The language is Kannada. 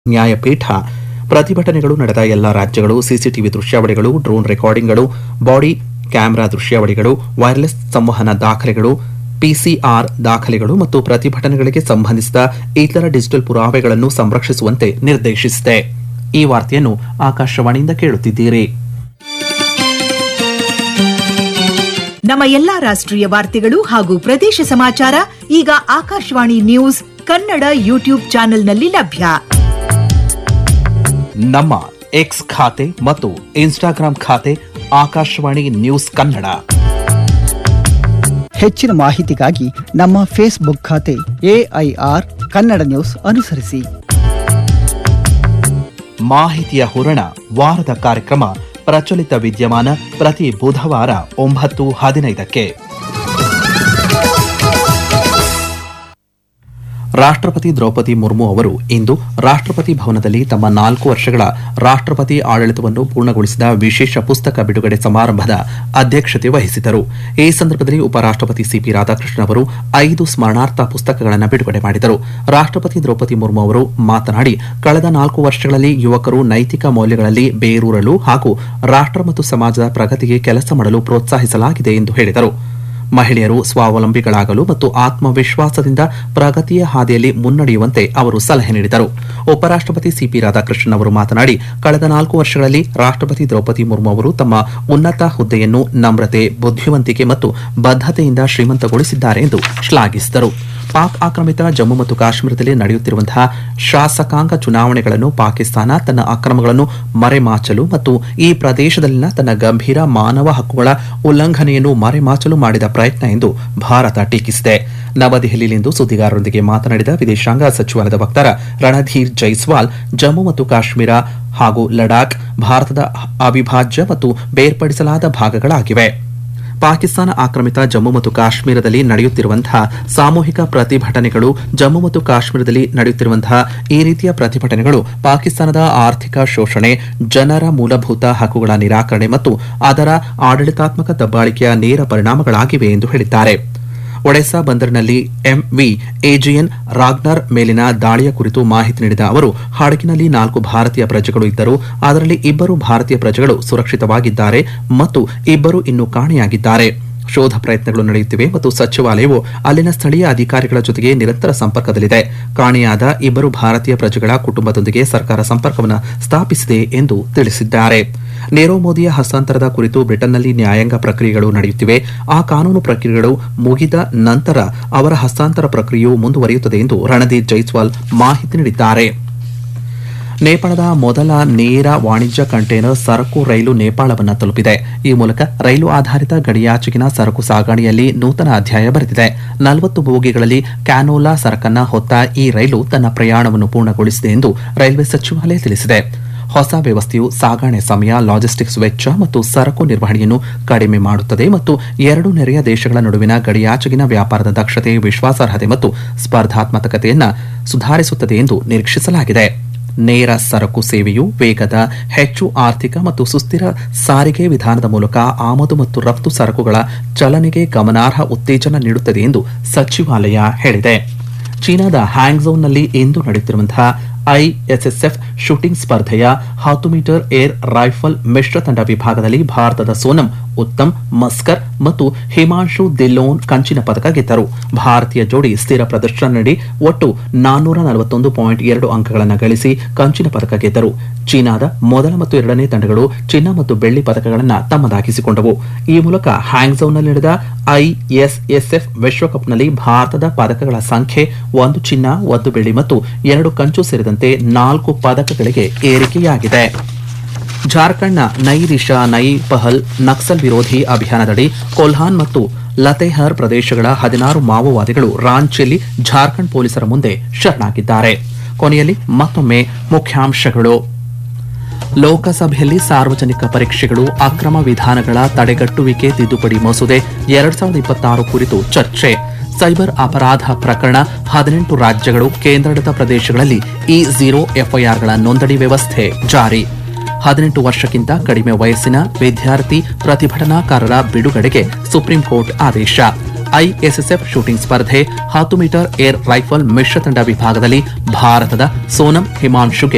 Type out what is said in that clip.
ನ್ಯಾಯಪೀಠ ಪ್ರತಿಭಟನೆಗಳು ನಡೆದ ಎಲ್ಲ ರಾಜ್ಯಗಳು ಸಿಸಿಟಿವಿ ದೃಶ್ಯಾವಳಿಗಳು ಡ್ರೋನ್ ರೆಕಾರ್ಡಿಂಗ್ಗಳು ಬಾಡಿ ಕ್ಯಾಮೆರಾ ದೃಶ್ಯಾವಳಿಗಳು ವೈರ್ಲೆಸ್ ಸಂವಹನ ದಾಖಲೆಗಳು ಪಿಸಿಆರ್ ದಾಖಲೆಗಳು ಮತ್ತು ಪ್ರತಿಭಟನೆಗಳಿಗೆ ಸಂಬಂಧಿಸಿದ ಇತರ ಡಿಜಿಟಲ್ ಪುರಾವೆಗಳನ್ನು ಸಂರಕ್ಷಿಸುವಂತೆ ನಿರ್ದೇಶಿಸಿದೆ ಈ ವಾರ್ತೆಯನ್ನು ಆಕಾಶವಾಣಿಯಿಂದ ಕೇಳುತ್ತಿದ್ದೀರಿ ನಮ್ಮ ಎಲ್ಲಾ ರಾಷ್ಟ್ರೀಯ ವಾರ್ತೆಗಳು ಹಾಗೂ ಪ್ರದೇಶ ಸಮಾಚಾರ ಈಗ ಆಕಾಶವಾಣಿ ನ್ಯೂಸ್ ಕನ್ನಡ ಯೂಟ್ಯೂಬ್ ಚಾನೆಲ್ನಲ್ಲಿ ಲಭ್ಯ ನಮ್ಮ ಎಕ್ಸ್ ಖಾತೆ ಮತ್ತು ಇನ್ಸ್ಟಾಗ್ರಾಂ ಖಾತೆ ಆಕಾಶವಾಣಿ ನ್ಯೂಸ್ ಕನ್ನಡ ಹೆಚ್ಚಿನ ಮಾಹಿತಿಗಾಗಿ ನಮ್ಮ ಫೇಸ್ಬುಕ್ ಖಾತೆ ಎಐಆರ್ ಕನ್ನಡ ನ್ಯೂಸ್ ಅನುಸರಿಸಿ ಮಾಹಿತಿಯ ಹೂರಣ ವಾರದ ಕಾರ್ಯಕ್ರಮ ಪ್ರಚಲಿತ ವಿದ್ಯಮಾನ ಪ್ರತಿ ಬುಧವಾರ ಒಂಬತ್ತು ಹದಿನೈದಕ್ಕೆ ರಾಷ್ಟ್ರಪತಿ ದ್ರೌಪದಿ ಮುರ್ಮು ಅವರು ಇಂದು ರಾಷ್ಟ್ರಪತಿ ಭವನದಲ್ಲಿ ತಮ್ಮ ನಾಲ್ಕು ವರ್ಷಗಳ ರಾಷ್ಟ್ರಪತಿ ಆಡಳಿತವನ್ನು ಪೂರ್ಣಗೊಳಿಸಿದ ವಿಶೇಷ ಪುಸ್ತಕ ಬಿಡುಗಡೆ ಸಮಾರಂಭದ ಅಧ್ಯಕ್ಷತೆ ವಹಿಸಿದರು ಈ ಸಂದರ್ಭದಲ್ಲಿ ಉಪರಾಷ್ಟ್ರಪತಿ ಸಿಪಿ ರಾಧಾಕೃಷ್ಣನ್ ಅವರು ಐದು ಸ್ಮರಣಾರ್ಥ ಪುಸ್ತಕಗಳನ್ನು ಬಿಡುಗಡೆ ಮಾಡಿದರು ರಾಷ್ಟ್ರಪತಿ ದ್ರೌಪದಿ ಮುರ್ಮು ಅವರು ಮಾತನಾಡಿ ಕಳೆದ ನಾಲ್ಕು ವರ್ಷಗಳಲ್ಲಿ ಯುವಕರು ನೈತಿಕ ಮೌಲ್ಯಗಳಲ್ಲಿ ಬೇರೂರಲು ಹಾಗೂ ರಾಷ್ಟ್ರ ಮತ್ತು ಸಮಾಜದ ಪ್ರಗತಿಗೆ ಕೆಲಸ ಮಾಡಲು ಪ್ರೋತ್ಸಾಹಿಸಲಾಗಿದೆ ಎಂದು ಹೇಳಿದರು ಮಹಿಳೆಯರು ಸ್ವಾವಲಂಬಿಗಳಾಗಲು ಮತ್ತು ಆತ್ಮವಿಶ್ವಾಸದಿಂದ ಪ್ರಗತಿಯ ಹಾದಿಯಲ್ಲಿ ಮುನ್ನಡೆಯುವಂತೆ ಅವರು ಸಲಹೆ ನೀಡಿದರು ಉಪರಾಷ್ಟ್ರಪತಿ ಸಿಪಿ ರಾಧಾಕೃಷ್ಣನ್ ಅವರು ಮಾತನಾಡಿ ಕಳೆದ ನಾಲ್ಕು ವರ್ಷಗಳಲ್ಲಿ ರಾಷ್ಟ್ರಪತಿ ದ್ರೌಪದಿ ಮುರ್ಮು ಅವರು ತಮ್ಮ ಉನ್ನತ ಹುದ್ದೆಯನ್ನು ನಮ್ರತೆ ಬುದ್ಧಿವಂತಿಕೆ ಮತ್ತು ಬದ್ಧತೆಯಿಂದ ಶ್ರೀಮಂತಗೊಳಿಸಿದ್ದಾರೆ ಎಂದು ಶ್ಲಾಘಿಸಿದರು ಪಾಕ್ ಆಕ್ರಮಿತ ಜಮ್ಮು ಮತ್ತು ಕಾಶ್ಮೀರದಲ್ಲಿ ನಡೆಯುತ್ತಿರುವಂತಹ ಶಾಸಕಾಂಗ ಚುನಾವಣೆಗಳನ್ನು ಪಾಕಿಸ್ತಾನ ತನ್ನ ಅಕ್ರಮಗಳನ್ನು ಮರೆಮಾಚಲು ಮತ್ತು ಈ ಪ್ರದೇಶದಲ್ಲಿನ ತನ್ನ ಗಂಭೀರ ಮಾನವ ಹಕ್ಕುಗಳ ಉಲ್ಲಂಘನೆಯನ್ನು ಮರೆಮಾಚಲು ಮಾಡಿದ ಪ್ರಯತ್ನ ಎಂದು ಭಾರತ ಟೀಕಿಸಿದೆ ನವದೆಹಲಿಯಲ್ಲಿಂದು ಸುದ್ದಿಗಾರರೊಂದಿಗೆ ಮಾತನಾಡಿದ ವಿದೇಶಾಂಗ ಸಚಿವಾಲಯದ ವಕ್ತಾರ ರಣಧೀರ್ ಜೈಸ್ವಾಲ್ ಜಮ್ಮು ಮತ್ತು ಕಾಶ್ಮೀರ ಹಾಗೂ ಲಡಾಖ್ ಭಾರತದ ಅವಿಭಾಜ್ಯ ಮತ್ತು ಬೇರ್ಪಡಿಸಲಾದ ಭಾಗಗಳಾಗಿವೆ ಪಾಕಿಸ್ತಾನ ಆಕ್ರಮಿತ ಜಮ್ಮು ಮತ್ತು ಕಾಶ್ಮೀರದಲ್ಲಿ ನಡೆಯುತ್ತಿರುವಂತಹ ಸಾಮೂಹಿಕ ಪ್ರತಿಭಟನೆಗಳು ಜಮ್ಮು ಮತ್ತು ಕಾಶ್ಮೀರದಲ್ಲಿ ನಡೆಯುತ್ತಿರುವಂತಹ ಈ ರೀತಿಯ ಪ್ರತಿಭಟನೆಗಳು ಪಾಕಿಸ್ತಾನದ ಆರ್ಥಿಕ ಶೋಷಣೆ ಜನರ ಮೂಲಭೂತ ಹಕ್ಕುಗಳ ನಿರಾಕರಣೆ ಮತ್ತು ಅದರ ಆಡಳಿತಾತ್ಮಕ ದಬ್ಬಾಳಿಕೆಯ ನೇರ ಪರಿಣಾಮಗಳಾಗಿವೆ ಎಂದು ಹೇಳಿದ್ದಾರೆ ಒಡೆಸಾ ಬಂದರಿನಲ್ಲಿ ಎಂವಿ ಎಜಿಎನ್ ರಾಗ್ನರ್ ಮೇಲಿನ ದಾಳಿಯ ಕುರಿತು ಮಾಹಿತಿ ನೀಡಿದ ಅವರು ಹಡಗಿನಲ್ಲಿ ನಾಲ್ಕು ಭಾರತೀಯ ಪ್ರಜೆಗಳು ಇದ್ದರು ಅದರಲ್ಲಿ ಇಬ್ಬರು ಭಾರತೀಯ ಪ್ರಜೆಗಳು ಸುರಕ್ಷಿತವಾಗಿದ್ದಾರೆ ಮತ್ತು ಇಬ್ಬರು ಇನ್ನೂ ಕಾಣೆಯಾಗಿದ್ದಾರೆ ಶೋಧ ಪ್ರಯತ್ನಗಳು ನಡೆಯುತ್ತಿವೆ ಮತ್ತು ಸಚಿವಾಲಯವು ಅಲ್ಲಿನ ಸ್ಥಳೀಯ ಅಧಿಕಾರಿಗಳ ಜೊತೆಗೆ ನಿರಂತರ ಸಂಪರ್ಕದಲ್ಲಿದೆ ಕಾಣೆಯಾದ ಇಬ್ಬರು ಭಾರತೀಯ ಪ್ರಜೆಗಳ ಕುಟುಂಬದೊಂದಿಗೆ ಸರ್ಕಾರ ಸಂಪರ್ಕವನ್ನು ಸ್ಥಾಪಿಸಿದೆ ಎಂದು ತಿಳಿಸಿದ್ದಾರೆ ನೀರವ್ ಮೋದಿಯ ಹಸ್ತಾಂತರದ ಕುರಿತು ಬ್ರಿಟನ್ನಲ್ಲಿ ನ್ಯಾಯಾಂಗ ಪ್ರಕ್ರಿಯೆಗಳು ನಡೆಯುತ್ತಿವೆ ಆ ಕಾನೂನು ಪ್ರಕ್ರಿಯೆಗಳು ಮುಗಿದ ನಂತರ ಅವರ ಹಸ್ತಾಂತರ ಪ್ರಕ್ರಿಯೆಯು ಮುಂದುವರಿಯುತ್ತದೆ ಎಂದು ರಣದೀಪ್ ಜೈಸ್ವಾಲ್ ಮಾಹಿತಿ ನೀಡಿದ್ದಾರೆ ನೇಪಾಳದ ಮೊದಲ ನೇರ ವಾಣಿಜ್ಯ ಕಂಟೈನರ್ ಸರಕು ರೈಲು ನೇಪಾಳವನ್ನು ತಲುಪಿದೆ ಈ ಮೂಲಕ ರೈಲು ಆಧಾರಿತ ಗಡಿಯಾಚೆಗಿನ ಸರಕು ಸಾಗಣೆಯಲ್ಲಿ ನೂತನ ಅಧ್ಯಾಯ ಬರೆದಿದೆ ನಲವತ್ತು ಬೋಗಿಗಳಲ್ಲಿ ಕ್ಯಾನೋಲಾ ಸರಕನ್ನ ಹೊತ್ತ ಈ ರೈಲು ತನ್ನ ಪ್ರಯಾಣವನ್ನು ಪೂರ್ಣಗೊಳಿಸಿದೆ ಎಂದು ರೈಲ್ವೆ ಸಚಿವಾಲಯ ತಿಳಿಸಿದೆ ಹೊಸ ವ್ಯವಸ್ಥೆಯು ಸಾಗಣೆ ಸಮಯ ಲಾಜಿಸ್ಟಿಕ್ಸ್ ವೆಚ್ಚ ಮತ್ತು ಸರಕು ನಿರ್ವಹಣೆಯನ್ನು ಕಡಿಮೆ ಮಾಡುತ್ತದೆ ಮತ್ತು ಎರಡು ನೆರೆಯ ದೇಶಗಳ ನಡುವಿನ ಗಡಿಯಾಚೆಗಿನ ವ್ಯಾಪಾರದ ದಕ್ಷತೆ ವಿಶ್ವಾಸಾರ್ಹತೆ ಮತ್ತು ಸ್ಪರ್ಧಾತ್ಮಕತೆಯನ್ನು ಸುಧಾರಿಸುತ್ತದೆ ಎಂದು ನಿರೀಕ್ಷಿಸಲಾಗಿದೆ ನೇರ ಸರಕು ಸೇವೆಯು ವೇಗದ ಹೆಚ್ಚು ಆರ್ಥಿಕ ಮತ್ತು ಸುಸ್ಥಿರ ಸಾರಿಗೆ ವಿಧಾನದ ಮೂಲಕ ಆಮದು ಮತ್ತು ರಫ್ತು ಸರಕುಗಳ ಚಲನೆಗೆ ಗಮನಾರ್ಹ ಉತ್ತೇಜನ ನೀಡುತ್ತದೆ ಎಂದು ಸಚಿವಾಲಯ ಹೇಳಿದೆ ಚೀನಾದ ಹ್ಯಾಂಗ್ಝೌನಲ್ಲಿ ಇಂದು ನಡೆಯುತ್ತಿರುವಂತಹ ಐಎಸ್ಎಸ್ಎಫ್ ಶೂಟಿಂಗ್ ಸ್ಪರ್ಧೆಯ ಹತ್ತು ಮೀಟರ್ ಏರ್ ರೈಫಲ್ ಮಿಶ್ರ ತಂಡ ವಿಭಾಗದಲ್ಲಿ ಭಾರತದ ಸೋನಂ ಉತ್ತಮ್ ಮಸ್ಕರ್ ಮತ್ತು ಹಿಮಾಂಶು ದಿಲ್ಲೋನ್ ಕಂಚಿನ ಪದಕ ಗೆದ್ದರು ಭಾರತೀಯ ಜೋಡಿ ಸ್ಥಿರ ಪ್ರದರ್ಶನ ನೀಡಿ ಒಟ್ಟು ನಾನ್ನೂರ ನಲವತ್ತೊಂದು ಪಾಯಿಂಟ್ ಎರಡು ಅಂಕಗಳನ್ನು ಗಳಿಸಿ ಕಂಚಿನ ಪದಕ ಗೆದ್ದರು ಚೀನಾದ ಮೊದಲ ಮತ್ತು ಎರಡನೇ ತಂಡಗಳು ಚಿನ್ನ ಮತ್ತು ಬೆಳ್ಳಿ ಪದಕಗಳನ್ನು ತಮ್ಮದಾಗಿಸಿಕೊಂಡವು ಈ ಮೂಲಕ ಹ್ಯಾಂಗ್ಝೌನಲ್ಲಿ ನಡೆದ ಐಎಸ್ಎಸ್ಎಫ್ ವಿಶ್ವಕಪ್ನಲ್ಲಿ ಭಾರತದ ಪದಕಗಳ ಸಂಖ್ಯೆ ಒಂದು ಚಿನ್ನ ಒಂದು ಬೆಳ್ಳಿ ಮತ್ತು ಎರಡು ಕಂಚು ಸೇರಿದಂತೆ ನಾಲ್ಕು ಪದಕಗಳಿಗೆ ಏರಿಕೆಯಾಗಿದೆ ಜಾರ್ಖಂಡ್ನ ನೈ ರಿಷಾ ನೈ ಪಹಲ್ ನಕ್ಸಲ್ ವಿರೋಧಿ ಅಭಿಯಾನದಡಿ ಕೊಲ್ಹಾನ್ ಮತ್ತು ಲತೆಹರ್ ಪ್ರದೇಶಗಳ ಹದಿನಾರು ಮಾವೋವಾದಿಗಳು ರಾಂಚಿಯಲ್ಲಿ ಜಾರ್ಖಂಡ್ ಪೊಲೀಸರ ಮುಂದೆ ಶರಣಾಗಿದ್ದಾರೆ ಕೊನೆಯಲ್ಲಿ ಮತ್ತೊಮ್ಮೆ ಮುಖ್ಯಾಂಶಗಳು ಲೋಕಸಭೆಯಲ್ಲಿ ಸಾರ್ವಜನಿಕ ಪರೀಕ್ಷೆಗಳು ಅಕ್ರಮ ವಿಧಾನಗಳ ತಡೆಗಟ್ಟುವಿಕೆ ತಿದ್ದುಪಡಿ ಮಸೂದೆ ಎರಡ್ ಸಾವಿರದ ಇಪ್ಪತ್ತಾರು ಕುರಿತು ಚರ್ಚೆ ಸೈಬರ್ ಅಪರಾಧ ಪ್ರಕರಣ ಹದಿನೆಂಟು ರಾಜ್ಯಗಳು ಕೇಂದ್ರಾಡಳಿತ ಪ್ರದೇಶಗಳಲ್ಲಿ ಇ ಝೀರೋ ಎಫ್ಐಆರ್ಗಳ ನೋಂದಣಿ ವ್ಯವಸ್ಥೆ ಜಾರಿ ಹದಿನೆಂಟು ವರ್ಷಕ್ಕಿಂತ ಕಡಿಮೆ ವಯಸ್ಸಿನ ವಿದ್ಯಾರ್ಥಿ ಪ್ರತಿಭಟನಾಕಾರರ ಬಿಡುಗಡೆಗೆ ಸುಪ್ರೀಂ ಕೋರ್ಟ್ ಆದೇಶ ಐಎಸ್ಎಸ್ಎಫ್ ಶೂಟಿಂಗ್ ಸ್ಪರ್ಧೆ ಹತ್ತು ಮೀಟರ್ ಏರ್ ರೈಫಲ್ ಮಿಶ್ರ ತಂಡ ವಿಭಾಗದಲ್ಲಿ ಭಾರತದ ಸೋನಂ ಹಿಮಾಂಶುಗೆ